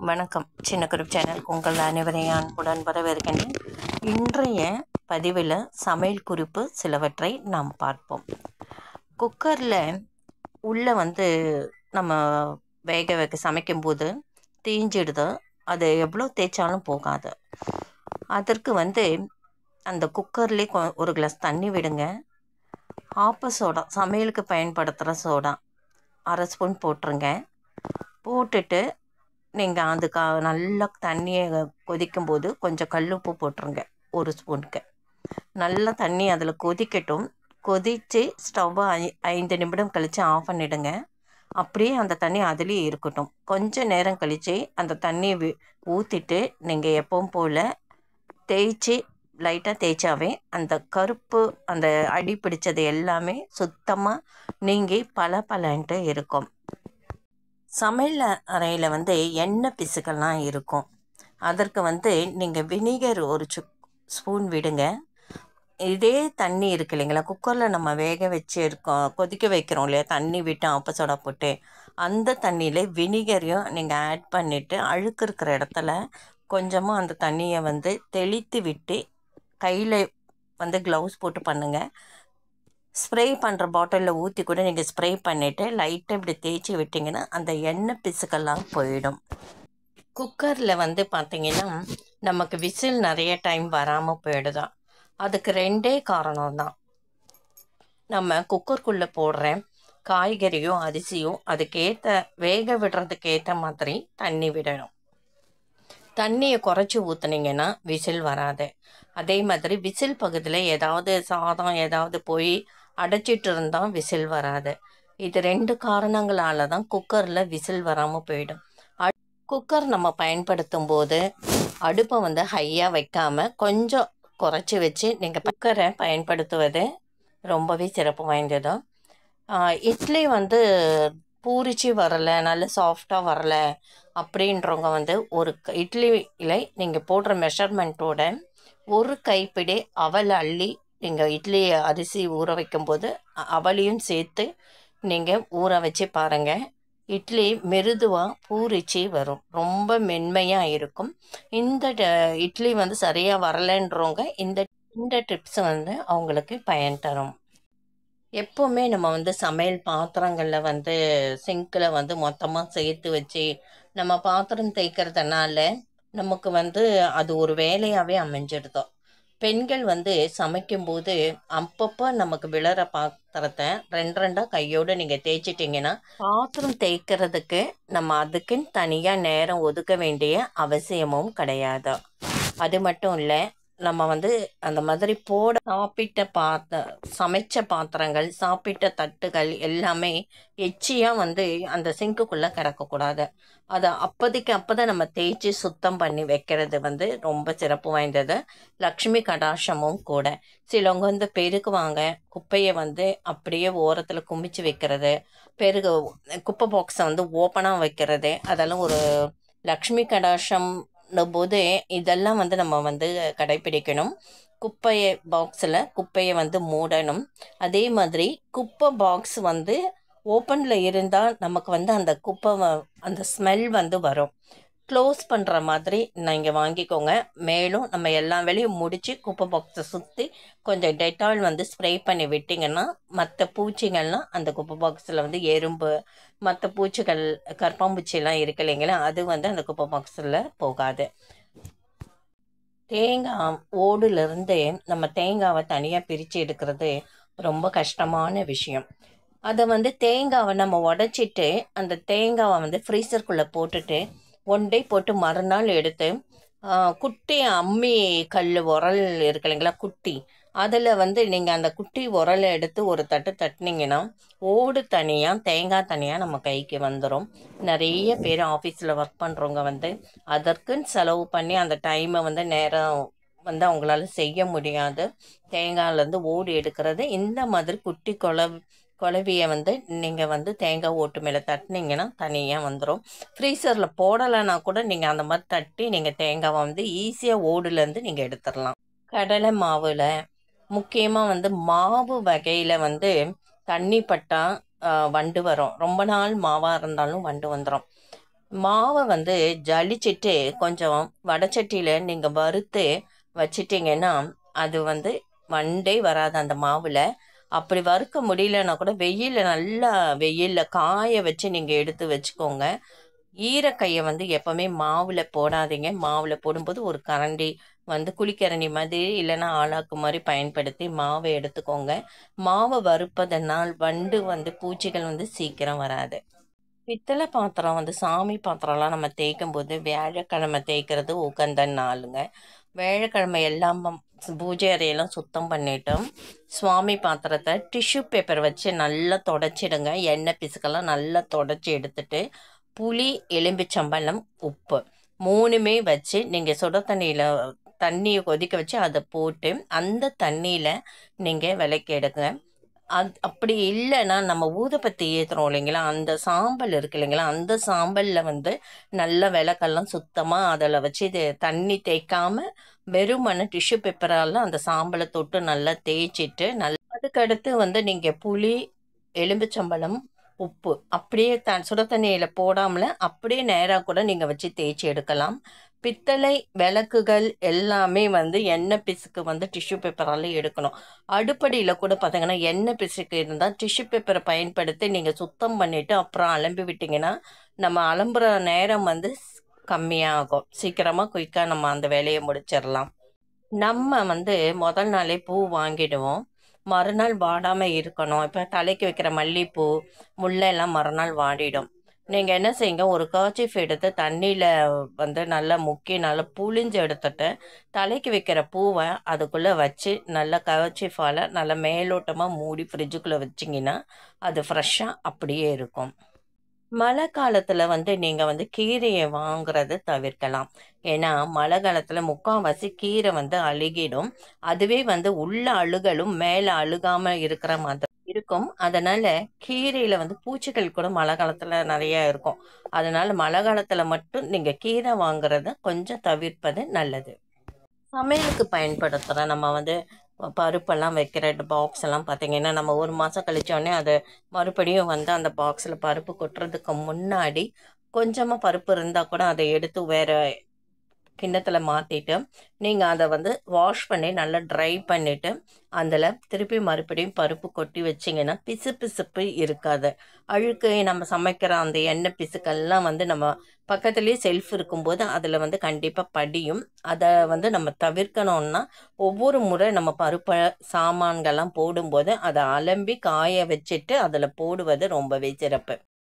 வணக்கம் சின்ன group channel உங்கள் அனைவரையும் அன்புடன் வரவேற்கின்றேன் இன்றைய பதிவில் சமையல் குறிப்பு சிலவற்றை நாம் பார்ப்போம் குக்கரில் உள்ளே வந்து நம்ம வேக வேக சமைக்கும்போது தீஞ்சிடுது அது எவ்வளோ தேய்ச்சாலும் போகாது அதற்கு வந்து அந்த குக்கர்லேயே கொ ஒரு கிளாஸ் தண்ணி விடுங்க ஆப்ப சோடா சமையலுக்கு பயன்படுத்துகிற சோடா அரை ஸ்பூன் போட்டுருங்க போட்டுட்டு நீங்கள் அதுக்கு நல்லா தண்ணியை கொதிக்கும்போது கொஞ்சம் கல்லுப்பு போட்டுருங்க ஒரு ஸ்பூனுக்கு நல்லா தண்ணி அதில் கொதிக்கட்டும் கொதித்து ஸ்டவ்வை ஐ ஐந்து நிமிடம் கழித்து ஆஃப் பண்ணிவிடுங்க அப்படியே அந்த தண்ணி அதுலேயே இருக்கட்டும் கொஞ்சம் நேரம் கழித்து அந்த தண்ணியை வி ஊற்றிட்டு நீங்கள் எப்பவும் போல் தேய்ச்சி லைட்டாக தேய்ச்சாவே அந்த கருப்பு அந்த அடி பிடிச்சது எல்லாமே சுத்தமாக நீங்கி பல பலன்ட்டு இருக்கும் சமையல் அறையில் வந்து எண்ணெய் பிசுக்கெல்லாம் இருக்கும் அதற்கு வந்து நீங்கள் வினிகர் ஒரு சு ஸ்பூன் விடுங்க இதே தண்ணி இருக்கு இல்லைங்களா குக்கரில் நம்ம வேக வச்சு இருக்கோம் கொதிக்க வைக்கிறோம் இல்லையா தண்ணி விட்டு ஆப்ப சோடா போட்டு அந்த தண்ணியில் வினிகரையும் நீங்கள் ஆட் பண்ணிவிட்டு அழுக்கு இருக்கிற இடத்துல கொஞ்சமாக அந்த தண்ணியை வந்து தெளித்து விட்டு கையில் வந்து க்ளவுஸ் போட்டு பண்ணுங்கள் ஸ்ப்ரே பண்ணுற பாட்டிலில் ஊற்றி கூட நீங்கள் ஸ்ப்ரே பண்ணிவிட்டு லைட்டாக இப்படி தேய்ச்சி விட்டிங்கன்னா அந்த எண்ணெய் பிசுக்கெல்லாம் போயிடும் குக்கரில் வந்து பார்த்திங்கன்னா நமக்கு விசில் நிறைய டைம் வராமல் போயிடுதான் அதுக்கு ரெண்டே காரணம் தான் நம்ம குக்கருக்குள்ளே போடுற காய்கறியும் அரிசியும் அதுக்கேற்ற வேக விடுறதுக்கு ஏற்ற மாதிரி தண்ணி விடணும் தண்ணியை குறைச்சி ஊற்றுனீங்கன்னா விசில் வராது அதே மாதிரி விசில் பகுதியில் ஏதாவது சாதம் ஏதாவது போய் அடைச்சிட்டு இருந்தால் விசில் வராது இது ரெண்டு காரணங்களால தான் குக்கரில் விசில் வராமல் போயிடும் குக்கர் நம்ம பயன்படுத்தும் போது அடுப்பை வந்து ஹையாக வைக்காமல் கொஞ்சம் குறைச்சி வச்சு நீங்கள் குக்கரை பயன்படுத்துவது ரொம்பவே சிறப்பு வாய்ந்தது இட்லி வந்து பூரிச்சு வரலை நல்ல சாஃப்டாக வரலை அப்படின்றவங்க வந்து ஒரு இட்லியில் நீங்கள் போடுற மெஷர்மெண்ட்டோட ஒரு கைப்பிடி அவல் அள்ளி நீங்கள் இட்லி அரிசி ஊற வைக்கும்போது அவளையும் சேர்த்து நீங்கள் ஊற வச்சு பாருங்கள் இட்லி மெருதுவாக பூரிச்சு வரும் ரொம்ப மென்மையாக இருக்கும் இந்த இட்லி வந்து சரியாக வரலைன்றவங்க இந்த இந்த டிப்ஸ் வந்து அவங்களுக்கு பயன் தரும் எப்போவுமே நம்ம வந்து சமையல் பாத்திரங்களில் வந்து சிங்கில் வந்து மொத்தமாக சேர்த்து வச்சு நம்ம பாத்திரம் தேய்க்கிறதுனால நமக்கு வந்து அது ஒரு வேலையாகவே அமைஞ்சிடுதோம் பெண்கள் வந்து சமைக்கும்போது அப்பப்போ நமக்கு விழற பாத்திரத்தை ரெண்டு ரெண்டாக கையோடு நீங்கள் தேய்ச்சிட்டிங்கன்னா பாத்திரம் தேய்க்கிறதுக்கு நம்ம அதுக்குன்னு தனியாக நேரம் ஒதுக்க வேண்டிய அவசியமும் கிடையாது அது மட்டும் இல்லை நம்ம வந்து அந்த மாதிரி போட சாப்பிட்ட பாத்த சமைச்ச பாத்திரங்கள் சாப்பிட்ட தட்டுகள் எல்லாமே எச்சியாக வந்து அந்த சிங்க்குக்குள்ளே கிடக்கக்கூடாது அதை அப்போதைக்கு அப்போ தான் நம்ம தேய்ச்சி சுத்தம் பண்ணி வைக்கிறது வந்து ரொம்ப சிறப்பு வாய்ந்தது லக்ஷ்மி கடாட்சமும் கூட சிலவங்க வந்து பெருக்குவாங்க குப்பையை வந்து அப்படியே ஓரத்தில் குமிச்சு வைக்கிறது பெருகு குப்பை பாக்ஸை வந்து ஓப்பனாக வைக்கிறது அதெல்லாம் ஒரு லக்ஷ்மி கடாட்சம் போது இதெல்லாம் வந்து நம்ம வந்து கடைப்பிடிக்கணும் குப்பையை பாக்ஸில் குப்பையை வந்து மூடணும் அதே மாதிரி குப்பை பாக்ஸ் வந்து ஓப்பனில் இருந்தால் நமக்கு வந்து அந்த குப்பை அந்த ஸ்மெல் வந்து வரும் க்ளோஸ் பண்ணுற மாதிரி நீங்கள் வாங்கிக்கோங்க மேலும் நம்ம எல்லா வேலையும் முடித்து குப்பை பாக்ஸை சுற்றி கொஞ்சம் டெட்டால் வந்து ஸ்ப்ரே பண்ணி விட்டிங்கன்னா மற்ற பூச்சிகள்லாம் அந்த குப்பை பாக்ஸில் வந்து எறும்பு மற்ற பூச்சிகள் கற்பாம்பூச்சிலாம் இருக்கு இல்லைங்களா அது வந்து அந்த குப்பை பாக்ஸில் போகாது தேங்காய் ஓடுலேருந்து நம்ம தேங்காவை தனியாக பிரித்து எடுக்கிறது ரொம்ப கஷ்டமான விஷயம் அதை வந்து தேங்காவை நம்ம உடச்சிட்டு அந்த தேங்காவை வந்து ஃப்ரீசருக்குள்ளே போட்டுட்டு ஒன் டே போட்டு மறுநாள் எடுத்து குட்டி அம்மி கல் உரல் இருக்கு இல்லைங்களா குட்டி அதில் வந்து நீங்கள் அந்த குட்டி உரலை எடுத்து ஒரு தட்டு தட்டினீங்கன்னா ஓடு தனியாக தேங்காய் தனியாக நம்ம கைக்கு வந்துடும் நிறைய பேர் ஆஃபீஸில் ஒர்க் பண்ணுறவங்க வந்து அதற்குன்னு செலவு பண்ணி அந்த டைமை வந்து நேரம் வந்து அவங்களால செய்ய முடியாது தேங்காயிலேருந்து ஓடு எடுக்கிறது இந்த மாதிரி குட்டி கொலை குழவியை வந்து நீங்கள் வந்து தேங்காய் ஓட்டு மேலே தட்டினீங்கன்னா தனியாக வந்துடும் ஃப்ரீசரில் போடலைன்னா கூட நீங்கள் அந்த மாதிரி தட்டி நீங்கள் தேங்காவை வந்து ஈஸியாக ஓடுலேருந்து நீங்கள் எடுத்துடலாம் கடலை மாவில் முக்கியமாக வந்து மாவு வகையில் வந்து தண்ணி பட்டால் வண்டு வரும் ரொம்ப நாள் மாவாக இருந்தாலும் வண்டு வந்துடும் மாவை வந்து ஜலிச்சிட்டு கொஞ்சம் வடச்சட்டியில் நீங்கள் வறுத்து வச்சிட்டிங்கன்னா அது வந்து வண்டே வராது அந்த மாவில் அப்படி வறுக்க முடியலன்னா கூட வெயிலில் நல்லா வெயிலில் காய வச்சு நீங்கள் எடுத்து வச்சுக்கோங்க ஈரக்கையை வந்து எப்போவுமே மாவில் போடாதீங்க மாவில் போடும்போது ஒரு கரண்டி வந்து குழிக்கரண்டி மாதிரி இல்லைன்னா ஆளாக்கு மாதிரி பயன்படுத்தி மாவை எடுத்துக்கோங்க மாவை வறுப்பதனால் வண்டு வந்து பூச்சிகள் வந்து சீக்கிரம் வராது பித்தளை பாத்திரம் வந்து சாமி பாத்திரம்லாம் நம்ம தேய்க்கும் போது வியாழக்கிழமை தேய்க்கிறது உகந்த நாளுங்க வியாழக்கிழமை எல்லாம் பூஜை அறையெல்லாம் சுத்தம் பண்ணிட்டோம் சுவாமி பாத்திரத்தை டிஷ்யூ பேப்பர் வச்சு நல்லா தொடச்சிடுங்க எண்ணெய் பிசுக்கெல்லாம் நல்லா தொடச்சி எடுத்துட்டு புளி எலும்பிச்சம்பழம் உப்பு மூணுமே வச்சு நீங்கள் சுட தண்ணியில் தண்ணியை கொதிக்க வச்சு அதை போட்டு அந்த தண்ணியில் நீங்கள் விளக்கி எடுங்க அது அப்படி இல்லைன்னா நம்ம ஊதுபத்தி ஏற்றுறோம் இல்லைங்களா அந்த சாம்பல் இருக்கு இல்லைங்களா அந்த சாம்பலில் வந்து நல்ல விளக்கெல்லாம் சுத்தமாக அதில் வச்சு இது தண்ணி தேய்க்காம வெறுமன டிஷ்யூ பேப்பரால் அந்த சாம்பலை தொட்டு நல்லா தேய்ச்சிட்டு நல் அதுக்கடுத்து வந்து நீங்கள் புளி எலும்புச்சம்பழம் உப்பு அப்படியே த சுட தண்ணியில் போடாமல் அப்படியே நேராக கூட நீங்கள் வச்சு தேய்ச்சி எடுக்கலாம் பித்தளை விளக்குகள் எல்லாமே வந்து எண்ணெய் பிசுக்கு வந்து டிஷ்யூ பேப்பரால் எடுக்கணும் அடுப்படியில் கூட பார்த்தீங்கன்னா எண்ணெய் பிசுக்கு இருந்தால் டிஷ்யூ பேப்பரை பயன்படுத்தி நீங்கள் சுத்தம் பண்ணிவிட்டு அப்புறம் அலம்பி விட்டிங்கன்னா நம்ம அலம்புற நேரம் வந்து கம்மியாகும் சீக்கிரமாக குயிக்காக நம்ம அந்த வேலையை முடிச்சிடலாம் நம்ம வந்து முதல் நாளே பூ வாங்கிடுவோம் மறுநாள் வாடாமல் இருக்கணும் இப்போ தலைக்கு வைக்கிற மல்லிகைப்பூ முல்லை எல்லாம் மறுநாள் வாடிடும் நீங்கள் என்ன செய்யுங்க ஒரு கர்ச்சீஃப் எடுத்து தண்ணியில் வந்து நல்லா முக்கி நல்லா புழிஞ்சு எடுத்துட்டு தலைக்கு வைக்கிற பூவை அதுக்குள்ளே வச்சு நல்லா கர்ச்சீஃபால் நல்லா மேலோட்டமாக மூடி ஃப்ரிட்ஜுக்குள்ளே வச்சிங்கன்னா அது ஃப்ரெஷ்ஷாக அப்படியே இருக்கும் மழை காலத்தில் வந்து நீங்கள் வந்து கீரையை வாங்குறது தவிர்க்கலாம் ஏன்னா மழை காலத்தில் முக்கால்வாசி கீரை வந்து அழுகிடும் அதுவே வந்து உள்ள அழுகலும் மேலே அழுகாமல் இருக்கிற மாதிரி இருக்கும் அதனால் கீரையில் வந்து பூச்சிகள் கூட மழை காலத்தில் நிறையா இருக்கும் அதனால் மழை காலத்தில் மட்டும் நீங்கள் கீரை வாங்குறத கொஞ்சம் தவிர்ப்பது நல்லது சமையலுக்கு பயன்படுத்துகிற நம்ம வந்து பருப்பெல்லாம் வைக்கிற பாக்ஸ் எல்லாம் பார்த்தீங்கன்னா நம்ம ஒரு மாதம் கழிச்சோடனே அதை மறுபடியும் வந்து அந்த பாக்ஸில் பருப்பு கொட்டுறதுக்கு முன்னாடி கொஞ்சமாக பருப்பு இருந்தால் கூட அதை எடுத்து வேறு கிண்ணத்தில் மாற்றிட்டு நீங்கள் அதை வந்து வாஷ் பண்ணி நல்லா ட்ரை பண்ணிவிட்டு அதில் திருப்பி மறுபடியும் பருப்பு கொட்டி வச்சிங்கன்னா பிசு பிசுப்பு இருக்காது அழுக்கு நம்ம சமைக்கிற அந்த எண்ணெய் பிசுக்கெல்லாம் வந்து நம்ம பக்கத்துலேயே செல்ஃப் இருக்கும்போது அதில் வந்து கண்டிப்பாக படியும் அதை வந்து நம்ம தவிர்க்கணும்னா ஒவ்வொரு முறை நம்ம பருப்பை சாமான்கள்லாம் போடும்போது அதை அலம்பி காய வச்சுட்டு அதில் போடுவது ரொம்பவே சிறப்பு